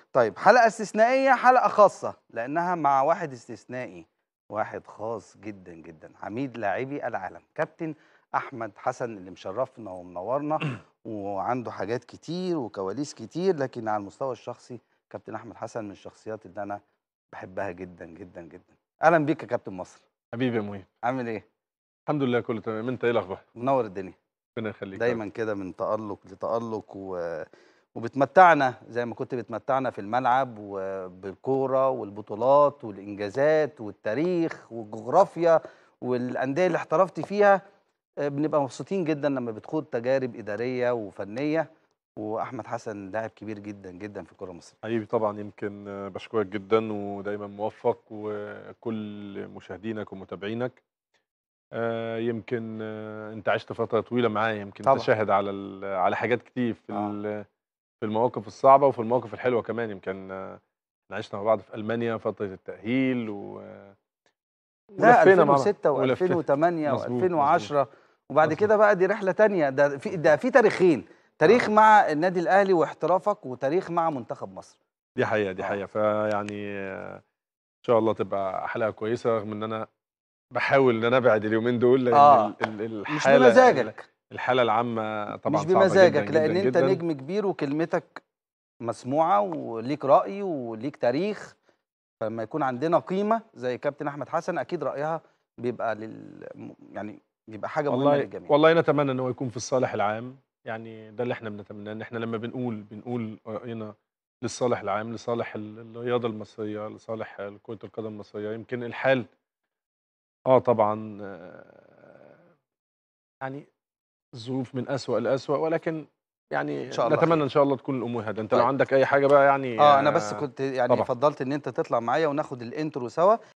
طيب حلقه استثنائيه حلقه خاصه لانها مع واحد استثنائي واحد خاص جدا جدا عميد لاعبي العالم كابتن احمد حسن اللي مشرفنا ومنورنا وعنده حاجات كتير وكواليس كتير لكن على المستوى الشخصي كابتن احمد حسن من الشخصيات اللي انا بحبها جدا جدا جدا اهلا بيك يا كابتن مصر حبيبي يا مهيب عامل ايه الحمد لله كله تمام انت ايه الاخبار منور الدنيا ربنا يخليك دايما كده من تألق لتألق و... وبتمتعنا زي ما كنت بتمتعنا في الملعب وبالكوره والبطولات والانجازات والتاريخ والجغرافيا والانديه اللي احترفت فيها آه، بنبقى مبسوطين جدا لما بتخوض تجارب اداريه وفنيه واحمد حسن لاعب كبير جدا جدا في الكره المصريه حبيبي طبعا يمكن آه، بشكرك جدا ودايما موفق وكل مشاهدينك ومتابعينك آه، يمكن آه، انت عشت فتره طويله معايا يمكن طبعاً. انت شاهد على ال- على حاجات كتير في آه. ال- في المواقف الصعبه وفي المواقف الحلوه كمان يمكن آه، احنا عشنا مع بعض في المانيا فتره التاهيل و لا ولفينا مع بعض. 2006 ولفينا. و2008 مظبوط، و2010 وبعد مظبوط. كده بقى دي رحله تانية ده في ده في تاريخين تاريخ آه. مع النادي الاهلي واحترافك وتاريخ مع منتخب مصر دي حقيقه دي آه. حقيقه فيعني آه، ان شاء الله تبقى حلقه كويسه رغم ان انا بحاول ان انا ابعد اليومين دول لان آه. ال- ال- مش الحاله بمزاجك الحاله العامه طبعا مش صعبة بمزاجك جداً لان جداً انت جداً. نجم كبير وكلمتك مسموعه وليك راي وليك تاريخ فلما يكون عندنا قيمه زي كابتن احمد حسن اكيد رايها بيبقى لل يعني بيبقى حاجه مهمه والله للجميع والله نتمنى ان هو يكون في الصالح العام يعني ده اللي احنا بنتمناه ان احنا لما بنقول بنقول راينا للصالح العام لصالح ال- الرياضه المصريه لصالح كره القدم المصريه يمكن الحال اه طبعا آه، يعني الظروف من أسوأ لأسوأ ولكن يعني إن شاء الله نتمنى خير. ان شاء الله تكون الامور هاديه انت طيب. لو عندك اي حاجه بقى يعني اه انا بس كنت يعني طبعاً. فضلت ان انت تطلع معايا وناخد الانترو سوا